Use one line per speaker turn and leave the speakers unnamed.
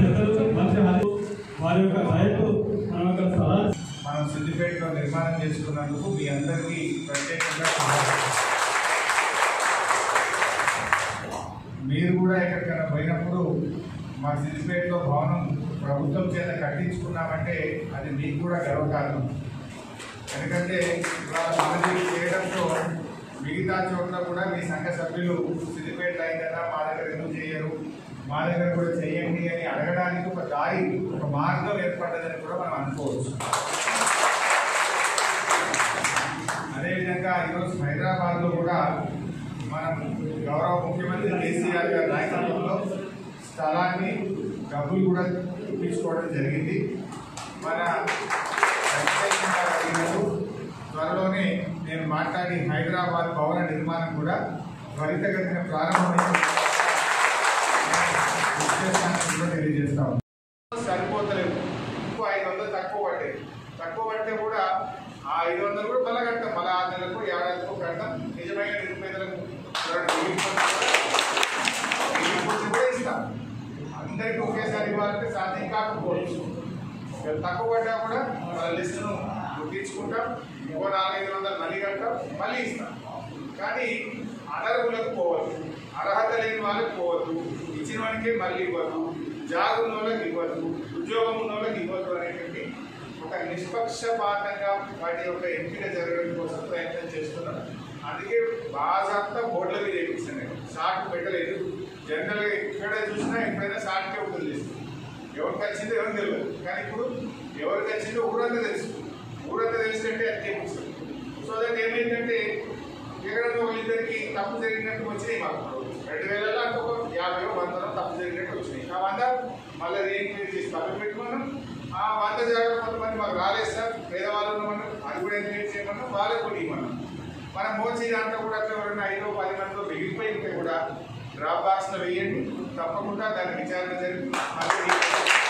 పెద్దలు మంచి హరి వారి యొక్క దయకు మన యొక్క సలహా
మనం సిద్దిపేటలో నిర్మాణం చేసుకున్నందుకు మీ అందరికీ ప్రత్యేకంగా శుభాకాంక్షలు. మీరు కూడా ఎక్కడికైనా పోయినప్పుడు మా సిద్దిపేటలో భవనం ప్రభుత్వం చేత కట్టించుకున్నామంటే అది మీకు కూడా గర్వకారణం ఎందుకంటే ఇవాళ మనది చేయడంతో మిగతా చోట్ల కూడా మీ సంఘ సభ్యులు సిద్దిపేట అయిన కదా మా దగ్గర ఎందుకు చేయరు మా దగ్గర కూడా చేయండి అని అడగడానికి ఒక దారి ఒక మార్గం ఏర్పడ్డదని కూడా మనం అనుకోవచ్చు అదేవిధంగా ఈరోజు హైదరాబాద్లో కూడా మనం గౌరవ ముఖ్యమంత్రి కేసీఆర్ గారి నాయకత్వంలో స్థలాన్ని డబ్బులు కూడా ఇప్పించుకోవడం జరిగింది మన ప్రత్యేకంగా అడిగినట్టు త్వరలోనే నేను మాట్లాడి హైదరాబాద్ భవన నిర్మాణం కూడా త్వరితగతిన ప్రారంభమైంది విశ్లేషణను కూడా తెలియజేస్తా ఉన్నాను. సరిపోతలేదు ఇంకో ఐదు వందలు తక్కువ పడ్డాయి తక్కువ పడితే కూడా ఆ ఐదు వందలు కూడా మళ్ళీ కడతాం మళ్ళీ ఆరు నెలలకు ఏడాదికో కడతాం నిజమైన నిరుపేదలకు ఎవరైనా మిగిలిపోతే కూడా- మిగిలిపోతే కూడా ఇస్తాం అందరికీ ఒకేసారి ఇవ్వాలంటే సాధ్యం కాకపోవచ్చు ఇక తక్కువ పడ్డా కూడా వాళ్ళ లిస్టును గుర్తించుకుంటాం ఇంకో నాలుగైదు వందలు మళ్ళీ కడతాం మళ్ళీ ఇస్తాం కానీ అనర్హులకు పోవద్దు అర్హత లేని వాళ్ళకి పోవద్దు ఇచ్చిన వాడికే మళ్ళీ ఇవ్వద్దు జాబ్ ఉన్న వాళ్ళకి ఇవ్వద్దు ఉద్యోగం ఉన్న వాళ్ళకి ఇవ్వద్దు అనేటువంటి ఒక నిష్పక్షపాతంగా వాటి యొక్క ఎంపిక జరగడం కోసం ప్రయత్నం చేస్తున్నాం అందుకే బాజాప్తా బోర్డుల మీద వేయించాను షార్ట్ పెట్టలేదు జనరల్గా ఎక్కడ చూసినా ఎప్పుడైనా షార్ట్కే వదిలేస్తుంది ఎవరికి వచ్చిందో ఎవరికి తెలియదు కానీ ఇప్పుడు ఎవరికి వచ్చిందో ఊరంతా తెలుసు ఊరంతా తెలిసినట్టే అది చేపిస్తుంది సో దట్ ఏమైందంటే ఎక్కడైనా వాళ్ళిద్దరికి తప్పు జరిగినట్టు వచ్చినాయి మాకు రెండు వేలలో అంటే ఒక యాభై వందలో తప్పు జరిగినట్టు వచ్చినాయి ఆ వంద మళ్ళీ రీఎంక్వైరీ చేసి పక్కన పెట్టుకున్నాం ఆ వంద జాగ్రత్త కొంతమంది మాకు రాలేదు సార్ పేదవాళ్ళు ఉన్నామన్నా అది కూడా ఎంక్వైరీ చేయమన్నా వాళ్ళకి కూడా ఇవ్వమన్నాం మనం మోచి దాంట్లో కూడా అట్లా ఎవరైనా ఐదో పది మందిలో మిగిలిపోయి ఉంటే కూడా డ్రాప్ బాక్స్లో వేయండి తప్పకుండా దాని విచారణ జరిపి మళ్ళీ